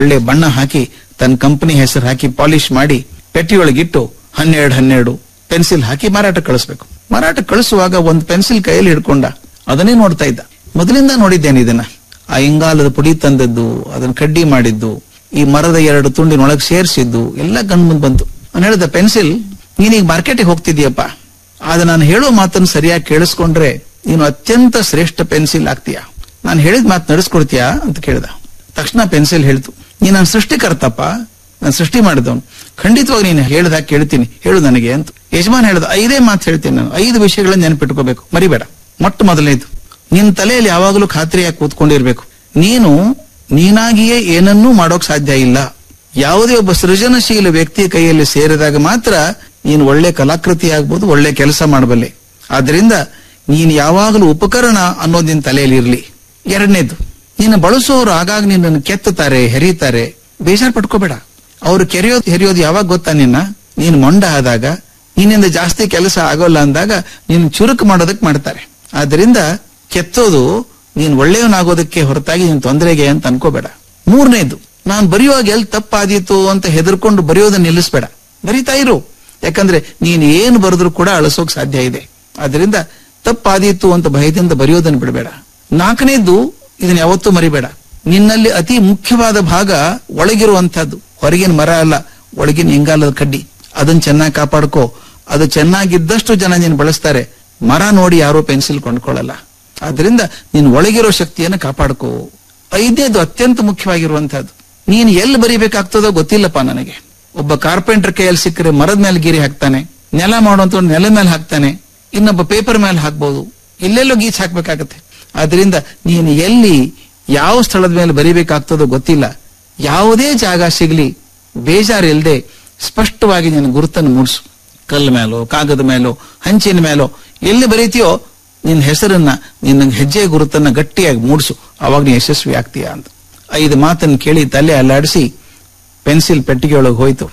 ಒಳ್ಳೆ ಬಣ್ಣ ಹಾಕಿ ತನ್ನ ಕಂಪನಿ ಹೆಸರು ಹಾಕಿ ಪಾಲಿಶ್ ಮಾಡಿ ಪೆಟ್ಟಿಯೊಳಗಿಟ್ಟು ಹನ್ನೆರಡು ಹನ್ನೆರಡು ಪೆನ್ಸಿಲ್ ಹಾಕಿ ಮಾರಾಟ ಕಳಿಸ್ಬೇಕು ಮಾರಾಟ ಕಳಿಸುವಾಗ ಒಂದು ಪೆನ್ಸಿಲ್ ಕೈಯಲ್ಲಿ ಹಿಡ್ಕೊಂಡ ಅದನ್ನೇ ನೋಡ್ತಾ ಇದ್ದ ಮೊದಲಿಂದ ನೋಡಿದ್ದೇನೆ ಇದನ್ನ ಆ ಇಂಗಾಲದ ಪುಡಿ ತಂದದ್ದು ಅದನ್ನ ಕಡ್ಡಿ ಮಾಡಿದ್ದು ಈ ಮರದ ಎರಡು ತುಂಡಿನೊಳಗೆ ಸೇರಿಸಿದ್ದು ಎಲ್ಲ ಕಣ್ ಮುಂದ್ ಬಂತು ನಾನು ಹೇಳಿದ ಪೆನ್ಸಿಲ್ ನೀನೀಗ ಮಾರ್ಕೆಟಿಗೆ ಹೋಗ್ತಿದ್ಯಪ್ಪ ಆದ್ರೆ ನಾನು ಹೇಳೋ ಮಾತನ್ನು ಸರಿಯಾಗಿ ಕೇಳಿಸ್ಕೊಂಡ್ರೆ ನೀನು ಅತ್ಯಂತ ಶ್ರೇಷ್ಠ ಪೆನ್ಸಿಲ್ ಆಗ್ತೀಯಾ ನಾನು ಹೇಳಿದ ಮಾತು ನಡೆಸ್ಕೊಡ್ತೀಯಾ ಅಂತ ಕೇಳ್ದ ತಕ್ಷಣ ಪೆನ್ಸಿಲ್ ಹೇಳ್ತು ನೀನ್ ನನ್ನ ಸೃಷ್ಟಿಕರ್ತಪ್ಪ ನಾನು ಸೃಷ್ಟಿ ಮಾಡಿದವನು ಖಂಡಿತವಾಗಿ ನೀನು ಹೇಳ್ದಾಗ ಕೇಳ್ತೀನಿ ಹೇಳು ನನಗೆ ಅಂತ ಯಜಮಾನ್ ಹೇಳ್ದ ಐದೇ ಮಾತು ಹೇಳ್ತೀನಿ ನಾನು ಐದು ವಿಷಯಗಳನ್ನ ನೆನಪಿಟ್ಕೋಬೇಕು ಮರಿಬೇಡ ಮೊಟ್ಟ ಮೊದಲನೇದು ನಿನ್ನ ತಲೆಯಲ್ಲಿ ಯಾವಾಗಲೂ ಖಾತ್ರಿಯಾಗಿ ಕೂತ್ಕೊಂಡಿರ್ಬೇಕು ನೀನು ನೀನಾಗಿಯೇ ಏನನ್ನೂ ಮಾಡೋಕ್ ಸಾಧ್ಯ ಇಲ್ಲ ಯಾವುದೇ ಒಬ್ಬ ಸೃಜನಶೀಲ ವ್ಯಕ್ತಿಯ ಕೈಯಲ್ಲಿ ಸೇರಿದಾಗ ಮಾತ್ರ ನೀನು ಒಳ್ಳೆ ಕಲಾಕೃತಿ ಆಗ್ಬೋದು ಒಳ್ಳೆ ಕೆಲಸ ಮಾಡಬಲ್ಲೆ ಆದ್ರಿಂದ ನೀನು ಯಾವಾಗಲೂ ಉಪಕರಣ ಅನ್ನೋದು ನಿನ್ನ ತಲೆಯಲ್ಲಿ ಇರ್ಲಿ ಎರಡನೇದು ನಿನ್ನ ಬಳಸೋರು ಆಗಾಗ ನಿನ್ನನ್ನು ಕೆತ್ತುತ್ತಾರೆ ಹೆರೀತಾರೆ ಬೇಜಾರ್ ಪಟ್ಕೋಬೇಡ ಅವ್ರು ಕೆರೆಯೋದು ಹೆರಿಯೋದು ಯಾವಾಗ ಗೊತ್ತಾ ನಿನ್ನ ನೀನು ಮೊಂಡ ಆದಾಗ ನಿನ್ನಿಂದ ಜಾಸ್ತಿ ಕೆಲಸ ಆಗೋಲ್ಲ ಅಂದಾಗ ನೀನು ಚುರುಕು ಮಾಡೋದಕ್ಕೆ ಮಾಡ್ತಾರೆ ಆದ್ರಿಂದ ಕೆತ್ತೋದು ನೀನ್ ಒಳ್ಳೆಯವನಾಗೋದಕ್ಕೆ ಹೊರತಾಗಿ ನೀನ್ ತೊಂದರೆಗೆ ಅಂತ ಅನ್ಕೋಬೇಡ ಮೂರನೇದು ನಾನ್ ಬರೆಯುವಾಗ ಎಲ್ಲಿ ತಪ್ಪಾದೀತು ಅಂತ ಹೆದರ್ಕೊಂಡು ಬರೆಯೋದನ್ನ ನಿಲ್ಲಿಸ್ಬೇಡ ಬರಿತಾ ಇರು ಯಾಕಂದ್ರೆ ನೀನ್ ಏನು ಬರೆದ್ರು ಕೂಡ ಅಳಿಸೋಕ್ ಸಾಧ್ಯ ಇದೆ ಆದ್ರಿಂದ ತಪ್ಪಾದೀತು ಅಂತ ಭಯದಿಂದ ಬರೆಯೋದನ್ನ ಬಿಡಬೇಡ ನಾಲ್ಕನೇದು ಇದನ್ನ ಯಾವತ್ತೂ ಮರಿಬೇಡ ನಿನ್ನಲ್ಲಿ ಅತಿ ಮುಖ್ಯವಾದ ಭಾಗ ಒಳಗಿರುವಂತಹದ್ದು ಹೊರಗಿನ ಮರ ಅಲ್ಲ ಒಳಗಿನ ಇಂಗಾಲದ ಕಡ್ಡಿ ಅದನ್ನ ಚೆನ್ನಾಗಿ ಕಾಪಾಡ್ಕೋ ಅದು ಚೆನ್ನಾಗಿದ್ದಷ್ಟು ಜನ ನೀನು ಬಳಸ್ತಾರೆ ಮರ ನೋಡಿ ಯಾರೋ ಪೆನ್ಸಿಲ್ ಕೊಂಡ್ಕೊಳ್ಳಲ್ಲ ಆದ್ರಿಂದ ನೀನ್ ಒಳಗಿರೋ ಶಕ್ತಿಯನ್ನು ಕಾಪಾಡ್ಕೋ ಐದನೇದು ಅತ್ಯಂತ ಮುಖ್ಯವಾಗಿರುವಂತಹದ್ದು ನೀನ್ ಎಲ್ಲಿ ಬರಿಬೇಕಾಗ್ತದೋ ಗೊತ್ತಿಲ್ಲಪ್ಪ ನನಗೆ ಒಬ್ಬ ಕಾರ್ಪೆಂಟರ್ ಕೈಯಲ್ಲಿ ಸಿಕ್ಕರೆ ಮರದ ಮೇಲೆ ಗಿರಿ ಹಾಕ್ತಾನೆ ನೆಲ ಮಾಡುವಂತ ನೆಲದ ಮೇಲೆ ಹಾಕ್ತಾನೆ ಇನ್ನೊಬ್ಬ ಪೇಪರ್ ಮೇಲೆ ಹಾಕ್ಬೋದು ಎಲ್ಲೆಲ್ಲೋ ಗೀಚ್ ಹಾಕ್ಬೇಕಾಗತ್ತೆ ಆದ್ರಿಂದ ನೀನು ಎಲ್ಲಿ ಯಾವ ಸ್ಥಳದ ಮೇಲೆ ಬರಿಬೇಕಾಗ್ತದೋ ಗೊತ್ತಿಲ್ಲ ಯಾವುದೇ ಜಾಗ ಸಿಗ್ಲಿ ಬೇಜಾರಿಲ್ಲದೆ ಸ್ಪಷ್ಟವಾಗಿ ನಿನ್ನ ಗುರುತನ್ನು ಮೂಡಿಸು ಕಲ್ಲ ಮೇಲೋ ಕಾಗದ ಮೇಲೋ ಹಂಚಿನ ಮೇಲೋ ಎಲ್ಲಿ ಬರೀತೀಯೋ ನಿನ್ನ ಹೆಸರನ್ನ ನಿನ್ನ ಹೆಜ್ಜೆ ಗುರುತನ್ನ ಗಟ್ಟಿಯಾಗಿ ಮೂಡಿಸು ಅವಾಗ ನೀ ಯಶಸ್ವಿ ಆಗ್ತೀಯಾ ಅಂತ ಐದು ಮಾತನ್ನು ಕೇಳಿ ತಲೆ ಅಲ್ಲಾಡಿಸಿ ಪೆನ್ಸಿಲ್ ಪೆಟ್ಟಿಗೆ ಒಳಗೆ ಹೋಯ್ತು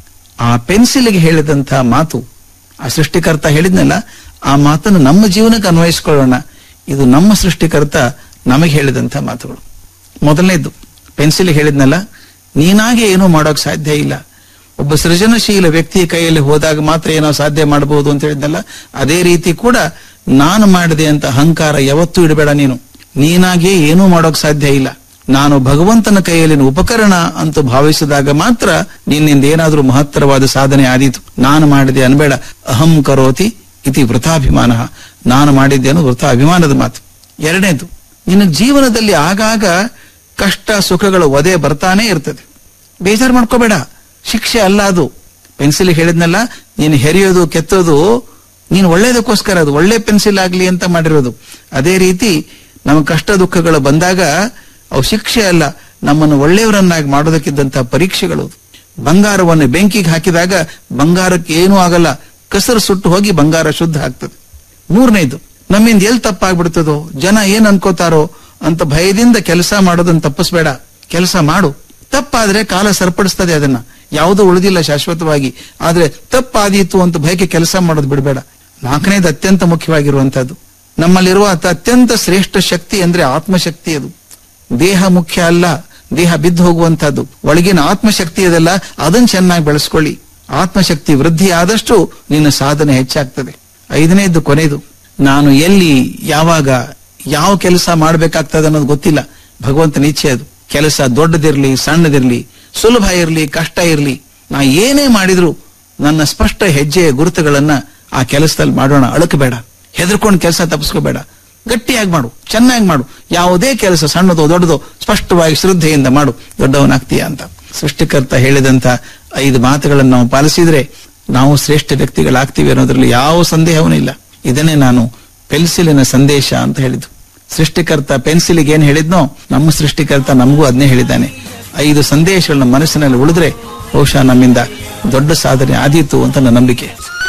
ಆ ಪೆನ್ಸಿಲ್ಗೆ ಹೇಳಿದಂತ ಮಾತು ಆ ಸೃಷ್ಟಿಕರ್ತ ಹೇಳಿದ್ನಲ್ಲ ಆ ಮಾತನ್ನು ನಮ್ಮ ಜೀವನಕ್ಕೆ ಅನ್ವಯಿಸ್ಕೊಳ್ಳೋಣ ಇದು ನಮ್ಮ ಸೃಷ್ಟಿಕರ್ತ ನಮಗೆ ಹೇಳಿದಂತ ಮಾತುಗಳು ಮೊದಲನೇದು ಪೆನ್ಸಿಲ್ ಹೇಳಿದ್ನಲ್ಲ ನೀನಾಗೆ ಏನೂ ಮಾಡೋಕ್ ಸಾಧ್ಯ ಇಲ್ಲ ಒಬ್ಬ ಸೃಜನಶೀಲ ವ್ಯಕ್ತಿಯ ಕೈಯಲ್ಲಿ ಹೋದಾಗ ಮಾತ್ರ ಏನೋ ಸಾಧ್ಯ ಮಾಡಬಹುದು ಅಂತ ಹೇಳಿದ್ನಲ್ಲ ಅದೇ ರೀತಿ ಕೂಡ ನಾನು ಮಾಡಿದೆ ಅಂತ ಅಹಂಕಾರ ಯಾವತ್ತೂ ಇಡಬೇಡ ನೀನು ನೀನಾಗೆ ಏನೂ ಮಾಡೋಕ್ ಸಾಧ್ಯ ಇಲ್ಲ ನಾನು ಭಗವಂತನ ಕೈಯಲ್ಲಿನ ಉಪಕರಣ ಅಂತ ಭಾವಿಸಿದಾಗ ಮಾತ್ರ ನಿನ್ನಿಂದ ಏನಾದ್ರೂ ಮಹತ್ತರವಾದ ಸಾಧನೆ ಆದೀತು ನಾನು ಮಾಡಿದೆ ಅನ್ಬೇಡ ಅಹಂ ಕರೋತಿ ಇತಿ ವೃಥಾಭಿಮಾನ ನಾನು ಮಾಡಿದ್ದೇನು ವೃಥಾ ಅಭಿಮಾನದ ಮಾತು ಎರಡನೇದು ನಿನ್ನ ಜೀವನದಲ್ಲಿ ಆಗಾಗ ಕಷ್ಟ ಸುಖಗಳ ಒದೆ ಬರ್ತಾನೆ ಇರ್ತದೆ ಬೇಜಾರು ಮಾಡ್ಕೋಬೇಡ ಶಿಕ್ಷೆ ಅಲ್ಲ ಅದು ಪೆನ್ಸಿಲ್ ಹೇಳಿದ್ನಲ್ಲ ನೀನು ಹೆರಿಯೋದು ಕೆತ್ತೋದು ನೀನು ಒಳ್ಳೇದಕ್ಕೋಸ್ಕರ ಅದು ಒಳ್ಳೆ ಪೆನ್ಸಿಲ್ ಆಗ್ಲಿ ಅಂತ ಮಾಡಿರೋದು ಅದೇ ರೀತಿ ನಮ್ಮ ಕಷ್ಟ ದುಃಖಗಳು ಬಂದಾಗ ಅವು ಶಿಕ್ಷೆ ಅಲ್ಲ ನಮ್ಮನ್ನು ಒಳ್ಳೆಯವರನ್ನಾಗಿ ಮಾಡೋದಕ್ಕಿದ್ದಂತಹ ಪರೀಕ್ಷೆಗಳು ಬಂಗಾರವನ್ನು ಬೆಂಕಿಗೆ ಹಾಕಿದಾಗ ಬಂಗಾರಕ್ಕೆ ಏನೂ ಆಗಲ್ಲ ಕಸರು ಸುಟ್ಟು ಹೋಗಿ ಬಂಗಾರ ಶುದ್ಧ ಆಗ್ತದೆ ಮೂರನೇದು ನಮ್ಮಿಂದ ಎಲ್ಲಿ ತಪ್ಪಾಗ್ಬಿಡ್ತದೋ ಜನ ಏನ್ ಅನ್ಕೋತಾರೋ ಅಂತ ಭಯದಿಂದ ಕೆಲಸ ಮಾಡೋದನ್ನ ತಪ್ಪಿಸ್ಬೇಡ ಕೆಲಸ ಮಾಡು ತಪ್ಪಾದ್ರೆ ಕಾಲ ಸರಿಪಡಿಸ್ತದೆ ಅದನ್ನ ಯಾವುದೂ ಉಳಿದಿಲ್ಲ ಶಾಶ್ವತವಾಗಿ ಆದ್ರೆ ತಪ್ಪಾದೀತು ಅಂತ ಭಯಕ್ಕೆ ಕೆಲಸ ಮಾಡೋದು ಬಿಡಬೇಡ ನಾಲ್ಕನೇದು ಅತ್ಯಂತ ಮುಖ್ಯವಾಗಿರುವಂತಹದ್ದು ನಮ್ಮಲ್ಲಿರುವ ಅತ- ಅತ್ಯಂತ ಶ್ರೇಷ್ಠ ಶಕ್ತಿ ಅಂದ್ರೆ ಆತ್ಮಶಕ್ತಿ ಅದು ದೇಹ ಮುಖ್ಯ ಅಲ್ಲ ದೇಹ ಬಿದ್ದು ಹೋಗುವಂತಹದ್ದು ಒಳಗಿನ ಆತ್ಮಶಕ್ತಿ ಅದಲ್ಲ ಅದನ್ನ ಚೆನ್ನಾಗಿ ಬೆಳೆಸ್ಕೊಳ್ಳಿ ಆತ್ಮಶಕ್ತಿ ವೃದ್ಧಿ ಆದಷ್ಟು ನಿನ್ನ ಸಾಧನೆ ಹೆಚ್ಚಾಗ್ತದೆ ಐದನೇದು ಕೊನೆಯದು ನಾನು ಎಲ್ಲಿ ಯಾವಾಗ ಯಾವ ಕೆಲಸ ಮಾಡ್ಬೇಕಾಗ್ತದೆ ಅನ್ನೋದು ಗೊತ್ತಿಲ್ಲ ಭಗವಂತನ ಇಚ್ಛೆ ಅದು ಕೆಲಸ ದೊಡ್ಡದಿರ್ಲಿ ಸಣ್ಣದಿರ್ಲಿ ಸುಲಭ ಇರ್ಲಿ ಕಷ್ಟ ಇರ್ಲಿ ನಾ ಏನೇ ಮಾಡಿದ್ರು ನನ್ನ ಸ್ಪಷ್ಟ ಹೆಜ್ಜೆಯ ಗುರುತುಗಳನ್ನ ಆ ಕೆಲಸದಲ್ಲಿ ಮಾಡೋಣ ಅಳಕಬೇಡ ಹೆದರ್ಕೊಂಡು ಕೆಲಸ ತಪ್ಪಿಸ್ಕೋಬೇಡ ಗಟ್ಟಿಯಾಗಿ ಮಾಡು ಚೆನ್ನಾಗಿ ಮಾಡು ಯಾವುದೇ ಕೆಲಸ ಸಣ್ಣದೋ ದೊಡ್ಡದೋ ಸ್ಪಷ್ಟವಾಗಿ ಶ್ರದ್ಧೆಯಿಂದ ಮಾಡು ದೊಡ್ಡವನಾಗ್ತೀಯ ಅಂತ ಸೃಷ್ಟಿಕರ್ತ ಹೇಳಿದಂತ ಐದು ಮಾತುಗಳನ್ನು ನಾವು ಪಾಲಿಸಿದ್ರೆ ನಾವು ಶ್ರೇಷ್ಠ ವ್ಯಕ್ತಿಗಳಾಗ್ತೀವಿ ಅನ್ನೋದ್ರಲ್ಲಿ ಯಾವ ಸಂದೇಹವೂ ಇಲ್ಲ ಇದನ್ನೇ ನಾನು ಪೆನ್ಸಿಲಿನ ಸಂದೇಶ ಅಂತ ಹೇಳಿದ್ದು ಸೃಷ್ಟಿಕರ್ತ ಪೆನ್ಸಿಲಿಗೆ ಏನ್ ಹೇಳಿದ್ನೋ ನಮ್ಮ ಸೃಷ್ಟಿಕರ್ತ ನಮಗೂ ಅದನ್ನೇ ಹೇಳಿದ್ದಾನೆ ಐದು ಸಂದೇಶಗಳನ್ನ ಮನಸ್ಸಿನಲ್ಲಿ ಉಳಿದ್ರೆ ಬಹುಶಃ ನಮ್ಮಿಂದ ದೊಡ್ಡ ಸಾಧನೆ ಆದೀತು ಅಂತ ನನ್ನ ನಂಬಿಕೆ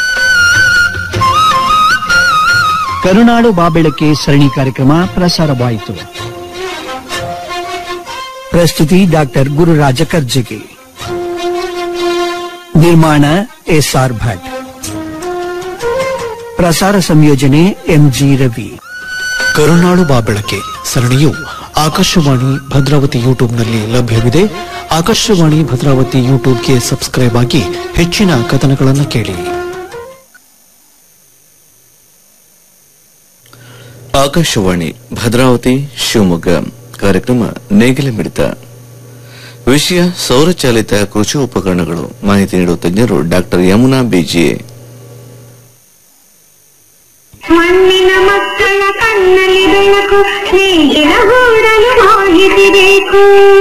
ಕರುನಾಡು ಬಾಬೆಳಕೆ ಸರಣಿ ಕಾರ್ಯಕ್ರಮ ಪ್ರಸಾರವಾಯಿತು ಪ್ರಸ್ತುತಿ ಡಾಕ್ಟರ್ ಗುರುರಾಜ ಕರ್ಜಗಿ ನಿರ್ಮಾಣ ಎಸ್ಆರ್ ಭಟ್ ಪ್ರಸಾರ ಸಂಯೋಜನೆ ಎಂಜಿ ರವಿ ಕರುನಾಡು ಬಾಬೆಳಕೆ ಸರಣಿಯು ಆಕಾಶವಾಣಿ ಭದ್ರಾವತಿ ಯೂಟ್ಯೂಬ್ನಲ್ಲಿ ಲಭ್ಯವಿದೆ ಆಕಾಶವಾಣಿ ಭದ್ರಾವತಿ ಯೂಟ್ಯೂಬ್ಗೆ ಸಬ್ಸ್ಕ್ರೈಬ್ ಆಗಿ ಹೆಚ್ಚಿನ ಕಥನಗಳನ್ನು ಕೇಳಿ ಆಕಾಶವಾಣಿ ಭದ್ರಾವತಿ ಶಿವಮೊಗ್ಗ ಕಾರ್ಯಕ್ರಮ ನೇಗಿಲ ಮಿಡಿತ ವಿಷಯ ಸೌರಚಾಲಿತ ಕೃಷಿ ಉಪಕರಣಗಳು ಮಾಹಿತಿ ನೀಡುವ ತಜ್ಞರು ಡಾಕ್ಟರ್ ಯಮುನಾ ಬಿಜಿಎ ಮಣ್ಣಿನ ಮಕ್ಕಳ ಕಣ್ಣಲ್ಲಿ ಬೆಳಕು ನೇಗಿಲ ಗೂಡಲು ಮಾಹಿತಿ ಬೇಕು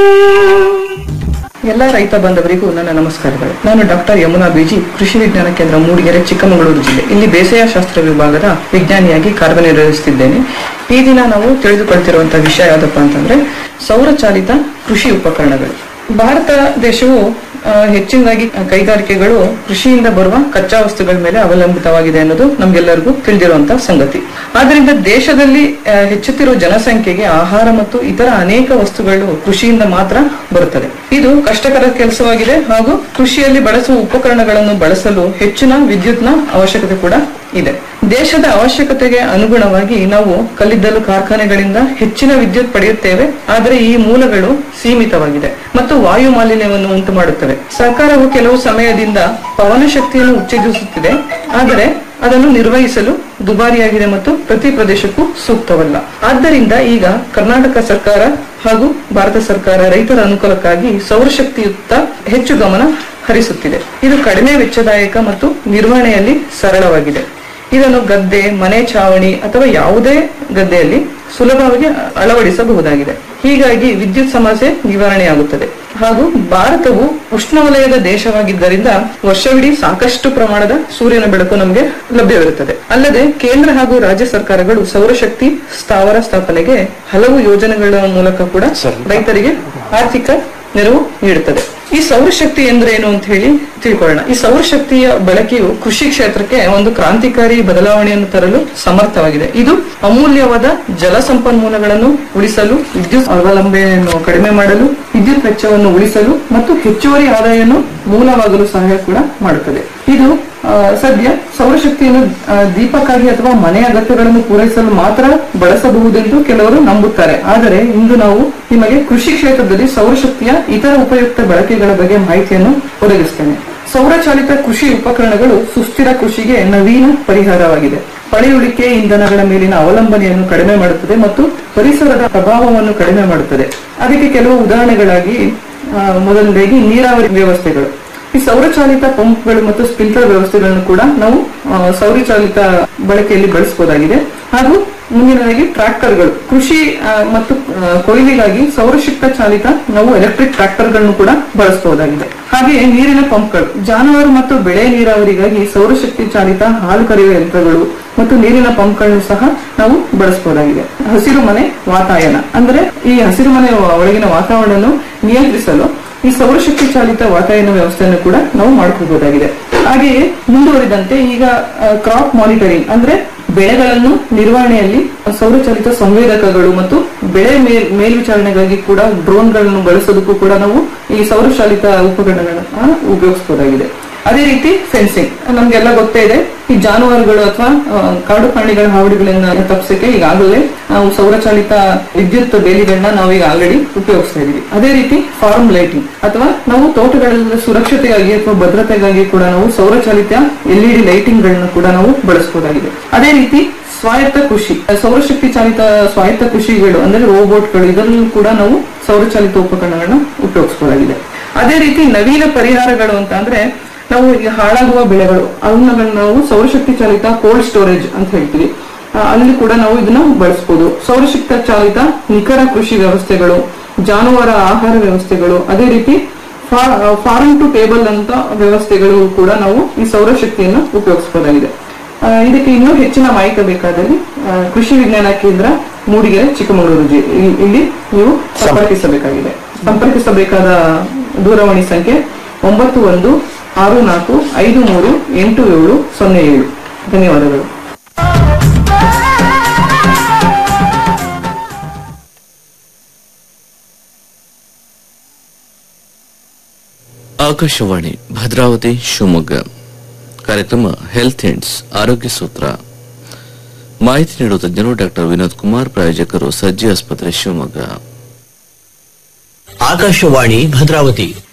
ಎಲ್ಲ ರೈತ ಬಾಂಧವರಿಗೂ ನನ್ನ ನಮಸ್ಕಾರಗಳು ನಾನು ಡಾಕ್ಟರ್ ಯಮುನಾ ಬಿಜಿ ಕೃಷಿ ವಿಜ್ಞಾನ ಕೇಂದ್ರ ಮೂಡಿಗೆರೆ ಚಿಕ್ಕಮಗಳೂರು ಜಿಲ್ಲೆ ಇಲ್ಲಿ ಬೇಸಾಯ ಶಾಸ್ತ್ರ ವಿಭಾಗದ ವಿಜ್ಞಾನಿಯಾಗಿ ಕಾರ್ಯನಿರ್ವಹಿಸುತ್ತಿದ್ದೇನೆ ಈ ದಿನ ನಾವು ತಿಳಿದುಕೊಳ್ತಿರುವಂತಹ ವಿಷಯ ಯಾವ್ದಪ್ಪ ಅಂತಂದ್ರೆ ಸೌರಚಾಲಿತ ಕೃಷಿ ಉಪಕರಣಗಳು ಭಾರತ ದೇಶವು ಆ, ಹೆಚ್ಚಿನದಾಗಿ ಕೈಗಾರಿಕೆಗಳು ಕೃಷಿಯಿಂದ ಬರುವ ಕಚ್ಚಾ ವಸ್ತುಗಳ ಮೇಲೆ ಅವಲಂಬಿತವಾಗಿದೆ ಅನ್ನೋದು ನಮ್ಗೆಲ್ಲರಿಗೂ ತಿಳಿದಿರುವಂತಹ ಸಂಗತಿ ಆದ್ರಿಂದ ದೇಶದಲ್ಲಿ ಆ, ಹೆಚ್ಚುತ್ತಿರುವ ಜನಸಂಖ್ಯೆಗೆ ಆಹಾರ ಮತ್ತು ಇತರ ಅನೇಕ ವಸ್ತುಗಳು ಕೃಷಿಯಿಂದ ಮಾತ್ರ ಬರುತ್ತದೆ ಇದು ಕಷ್ಟಕರ ಕೆಲಸವಾಗಿದೆ ಹಾಗೂ ಕೃಷಿಯಲ್ಲಿ ಬಳಸುವ ಉಪಕರಣಗಳನ್ನು ಬಳಸಲು ಹೆಚ್ಚಿನ ವಿದ್ಯುತ್ನ ಅವಶ್ಯಕತೆ ಕೂಡ ಇದೆ ದೇಶದ ಅವಶ್ಯಕತೆಗೆ ಅನುಗುಣವಾಗಿ ನಾವು ಕಲ್ಲಿದ್ದಲು ಕಾರ್ಖಾನೆಗಳಿಂದ ಹೆಚ್ಚಿನ ವಿದ್ಯುತ್ ಪಡೆಯುತ್ತೇವೆ ಆದರೆ ಈ ಮೂಲಗಳು ಸೀಮಿತವಾಗಿದೆ ಮತ್ತು ವಾಯು ಮಾಲಿನ್ಯವನ್ನು ಉಂಟು ಮಾಡುತ್ತವೆ ಸರ್ಕಾರವು ಕೆಲವು ಸಮಯದಿಂದ ಪವನ ಶಕ್ತಿಯನ್ನು ಉತ್ತೇಜಿಸುತ್ತಿದೆ ಆದರೆ ಅದನ್ನು ನಿರ್ವಹಿಸಲು ದುಬಾರಿಯಾಗಿದೆ ಮತ್ತು ಪ್ರತಿ ಪ್ರದೇಶಕ್ಕೂ ಸೂಕ್ತವಲ್ಲ ಆದ್ದರಿಂದ ಈಗ ಕರ್ನಾಟಕ ಸರ್ಕಾರ ಹಾಗೂ ಭಾರತ ಸರ್ಕಾರ ರೈತರ ಅನುಕೂಲಕ್ಕಾಗಿ ಸೌರಶಕ್ತಿಯುಕ್ತ ಹೆಚ್ಚು ಗಮನ ಹರಿಸುತ್ತಿದೆ ಇದು ಕಡಿಮೆ ವೆಚ್ಚದಾಯಕ ಮತ್ತು ನಿರ್ವಹಣೆಯಲ್ಲಿ ಸರಳವಾಗಿದೆ ಇದನ್ನು ಗದ್ದೆ ಮನೆ ಛಾವಣಿ ಅಥವಾ ಯಾವುದೇ ಗದ್ದೆಯಲ್ಲಿ ಸುಲಭವಾಗಿ ಅಳವಡಿಸಬಹುದಾಗಿದೆ ಹೀಗಾಗಿ ವಿದ್ಯುತ್ ಸಮಸ್ಯೆ ನಿವಾರಣೆಯಾಗುತ್ತದೆ ಹಾಗೂ ಭಾರತವು ಉಷ್ಣವಲಯದ ದೇಶವಾಗಿದ್ದರಿಂದ ವರ್ಷವಿಡೀ ಸಾಕಷ್ಟು ಪ್ರಮಾಣದ ಸೂರ್ಯನ ಬೆಳಕು ನಮಗೆ ಲಭ್ಯವಿರುತ್ತದೆ ಅಲ್ಲದೆ ಕೇಂದ್ರ ಹಾಗೂ ರಾಜ್ಯ ಸರ್ಕಾರಗಳು ಸೌರಶಕ್ತಿ ಸ್ಥಾವರ ಸ್ಥಾಪನೆಗೆ ಹಲವು ಯೋಜನೆಗಳ ಮೂಲಕ ಕೂಡ ರೈತರಿಗೆ ಆರ್ಥಿಕ ನೆರವು ನೀಡುತ್ತದೆ ಈ ಸೌರಶಕ್ತಿ ಅಂದ್ರೆ ಏನು ಅಂತ ಹೇಳಿ ತಿಳ್ಕೊಳ್ಳೋಣ ಈ ಸೌರಶಕ್ತಿಯ ಬಳಕೆಯು ಕೃಷಿ ಕ್ಷೇತ್ರಕ್ಕೆ ಒಂದು ಕ್ರಾಂತಿಕಾರಿ ಬದಲಾವಣೆಯನ್ನು ತರಲು ಸಮರ್ಥವಾಗಿದೆ ಇದು ಅಮೂಲ್ಯವಾದ ಜಲ ಸಂಪನ್ಮೂಲಗಳನ್ನು ಉಳಿಸಲು ವಿದ್ಯುತ್ ಅವಲಂಬನೆಯನ್ನು ಕಡಿಮೆ ಮಾಡಲು ವಿದ್ಯುತ್ ವೆಚ್ಚವನ್ನು ಉಳಿಸಲು ಮತ್ತು ಹೆಚ್ಚುವರಿ ಆದಾಯವನ್ನು ಮೂಲವಾಗಲು ಸಹಾಯ ಕೂಡ ಮಾಡುತ್ತದೆ ಇದು ಆ, ಸದ್ಯ ಸೌರಶಕ್ತಿಯನ್ನು ಆ, ದೀಪಕ್ಕಾಗಿ ಅಥವಾ ಮನೆ ಅಗತ್ಯಗಳನ್ನು ಪೂರೈಸಲು ಮಾತ್ರ ಬಳಸಬಹುದೆಂದು ಕೆಲವರು ನಂಬುತ್ತಾರೆ ಆದರೆ ಇಂದು ನಾವು ನಿಮಗೆ ಕೃಷಿ ಕ್ಷೇತ್ರದಲ್ಲಿ ಸೌರಶಕ್ತಿಯ ಇತರ ಉಪಯುಕ್ತ ಬಳಕೆಗಳ ಬಗ್ಗೆ ಮಾಹಿತಿಯನ್ನು ಒದಗಿಸುತ್ತೇನೆ ಸೌರಚಾಲಿತ ಕೃಷಿ ಉಪಕರಣಗಳು ಸುಸ್ಥಿರ ಕೃಷಿಗೆ ನವೀನ ಪರಿಹಾರವಾಗಿದೆ ಪಳೆಯುಳಿಕೆ ಇಂಧನಗಳ ಮೇಲಿನ ಅವಲಂಬನೆಯನ್ನು ಕಡಿಮೆ ಮಾಡುತ್ತದೆ ಮತ್ತು ಪರಿಸರದ ಪ್ರಭಾವವನ್ನು ಕಡಿಮೆ ಮಾಡುತ್ತದೆ ಅದಕ್ಕೆ ಕೆಲವು ಉದಾಹರಣೆಗಳಾಗಿ ಆ, ಮೊದಲನೇದಾಗಿ ನೀರಾವರಿ ವ್ಯವಸ್ಥೆಗಳು ಈ ಸೌರಚಾಲಿತ ಪಂಪ್ಗಳು ಮತ್ತು ಸ್ಪ್ರಿಂಕ್ಲರ್ ವ್ಯವಸ್ಥೆಗಳನ್ನು ಕೂಡ ನಾವು ಆ, ಸೌರಚಾಲಿತ ಬಳಕೆಯಲ್ಲಿ ಬಳಸಬಹುದಾಗಿದೆ ಹಾಗೂ ಮುಂದಿನದಾಗಿ ಟ್ರ್ಯಾಕ್ಟರ್ಗಳು ಕೃಷಿ ಆ, ಮತ್ತು ಆ, ಕೊಯ್ಲಿಗಾಗಿ ಸೌರಶಕ್ತ ಚಾಲಿತ ನಾವು ಎಲೆಕ್ಟ್ರಿಕ್ ಟ್ರ್ಯಾಕ್ಟರ್ಗಳನ್ನು ಕೂಡ ಬಳಸಬಹುದಾಗಿದೆ ಹಾಗೆಯೇ ನೀರಿನ ಪಂಪ್ಗಳು ಜಾನುವಾರು ಮತ್ತು ಬೆಳೆ ನೀರಾವರಿಗಾಗಿ ಸೌರಶಕ್ತಿ ಚಾಲಿತ ಹಾಲು ಕರೆಯುವ ಯಂತ್ರಗಳು ಮತ್ತು ನೀರಿನ ಪಂಪ್ಗಳನ್ನು ಸಹ ನಾವು ಬಳಸಬಹುದಾಗಿದೆ ಹಸಿರು ಮನೆ ವಾತಾಯನ ಅಂದ್ರೆ ಈ ಹಸಿರು ಮನೆ ಒಳಗಿನ ವಾತಾವರಣವನ್ನು ನಿಯಂತ್ರಿಸಲು ಈ ಸೌರಶಕ್ತಿ ಚಾಲಿತ ವಾತಾಯನ ವ್ಯವಸ್ಥೆಯನ್ನು ಕೂಡ ನಾವು ಮಾಡ್ಕೋಬಹುದಾಗಿದೆ ಹಾಗೆಯೇ ಮುಂದುವರಿದಂತೆ ಈಗ ಕ್ರಾಪ್ ಮಾನಿಟರಿಂಗ್ ಅಂದ್ರೆ ಬೆಳೆಗಳನ್ನು ನಿರ್ವಹಣೆಯಲ್ಲಿ ಸೌರಚಾಲಿತ ಸಂವೇದಕಗಳು ಮತ್ತು ಬೆಳೆ ಮೇಲ್ ಮೇಲ್ವಿಚಾರಣೆಗಾಗಿ ಕೂಡ ಡ್ರೋನ್ಗಳನ್ನು ಬಳಸೋದಕ್ಕೂ ಕೂಡ ನಾವು ಈ ಸೌರಚಾಲಿತ ಉಪಕರಣಗಳನ್ನ ಉಪಯೋಗಿಸಬಹುದಾಗಿದೆ ಅದೇ ರೀತಿ ಫೆನ್ಸಿಂಗ್ ನಮ್ಗೆಲ್ಲ ಗೊತ್ತೇ ಇದೆ ಈ ಜಾನುವಾರುಗಳು ಅಥವಾ ಆ, ಕಾಡು ಪ್ರಾಣಿಗಳ ಹಾವಳಿಗಳನ್ನ ತಪ್ಪಿಸಕ್ಕೆ ಈಗಾಗಲೇ ನಾವು ಸೌರಚಾಲಿತ ವಿದ್ಯುತ್ ಬೇಲಿಗಳನ್ನ ನಾವು ಈಗ ಆಲ್ರೆಡಿ ಉಪಯೋಗಿಸ್ತಾ ಇದೀವಿ ಅದೇ ರೀತಿ ಫಾರ್ಮ್ ಲೈಟಿಂಗ್ ಅಥವಾ ನಾವು ತೋಟಗಳಲ್ಲಿ ಸುರಕ್ಷತೆಗಾಗಿ ಅಥವಾ ಭದ್ರತೆಗಾಗಿ ಕೂಡ ನಾವು ಸೌರಚಾಲಿತ ಎಲ್ ಇ ಡಿ ಲೈಟಿಂಗ್ ಗಳನ್ನ ಕೂಡ ನಾವು ಬಳಸಬಹುದಾಗಿದೆ ಅದೇ ರೀತಿ ಸ್ವಾಯತ್ತ ಕೃಷಿ ಸೌರಶಕ್ತಿ ಚಾಲಿತ ಸ್ವಾಯತ್ತ ಕೃಷಿಗಳು ಅಂದ್ರೆ ರೋಬೋಟ್ಗಳು ಇದರಲ್ಲೂ ಕೂಡ ನಾವು ಸೌರಚಾಲಿತ ಉಪಕರಣಗಳನ್ನ ಉಪಯೋಗಿಸಬಹುದಾಗಿದೆ ಅದೇ ರೀತಿ ನವೀನ ಪರಿಹಾರಗಳು ಅಂತ ಅಂದ್ರೆ ನಾವು ಈಗ ಹಾಳಾಗುವ ಬೆಳೆಗಳು ಅವನ್ನ ನಾವು ಸೌರಶಕ್ತಿ ಚಾಲಿತ ಕೋಲ್ಡ್ ಸ್ಟೋರೇಜ್ ಅಂತ ಹೇಳ್ತೀವಿ ಆ, ಅಲ್ಲಿ ಕೂಡ ನಾವು ಇದನ್ನ ಬಳಸಬಹುದು ಸೌರಶಕ್ತಿ ಚಾಲಿತ ನಿಖರ ಕೃಷಿ ವ್ಯವಸ್ಥೆಗಳು ಜಾನುವಾರ ಆಹಾರ ವ್ಯವಸ್ಥೆಗಳು ಅದೇ ರೀತಿ ಫಾರ್ಮ್ ಟು ಟೇಬಲ್ ಅಂತ ವ್ಯವಸ್ಥೆಗಳು ಕೂಡ ನಾವು ಈ ಸೌರಶಕ್ತಿಯನ್ನು ಉಪಯೋಗಿಸಬಹುದಾಗಿದೆ ಆ, ಇದಕ್ಕೆ ಇನ್ನೂ ಹೆಚ್ಚಿನ ಮಾಹಿತಿ ಬೇಕಾದಲ್ಲಿ ಆ, ಕೃಷಿ ವಿಜ್ಞಾನ ಕೇಂದ್ರ ಮೂಡಿಗೆರೆ ಚಿಕ್ಕಮಗಳೂರು ಜಿ ಇಲ್- ಇಲ್ಲಿ ನೀವು ಸಂಪರ್ಕಿಸಬೇಕಾಗಿದೆ ಸಂಪರ್ಕಿಸಬೇಕಾದ ದೂರವಾಣಿ ಸಂಖ್ಯೆ ಒಂಬತ್ತು ಒಂದು ಆರು ನಾಲ್ಕು ಐದು ಮೂರು ಎಂಟು ಏಳು ಸೊನ್ನೆ ಏಳು ಧನ್ಯವಾದಗಳು ಆಕಾಶವಾಣಿ ಭದ್ರಾವತಿ ಶಿವಮೊಗ್ಗ ಕಾರ್ಯಕ್ರಮ ಹೆಲ್ತ್ ಹಿಂಡ್ಸ್ ಆರೋಗ್ಯ ಸೂತ್ರ ಮಾಹಿತಿ ನೀಡುವ ತಜ್ಞರು ಡಾಕ್ಟರ್ ವಿನೋದ್ ಕುಮಾರ್ ಪ್ರಾಯೋಜಕರು ಸಜ್ಜಿ ಆಸ್ಪತ್ರೆ ಶಿವಮೊಗ್ಗ ಆಕಾಶವಾಣಿ ಭದ್ರಾವತಿ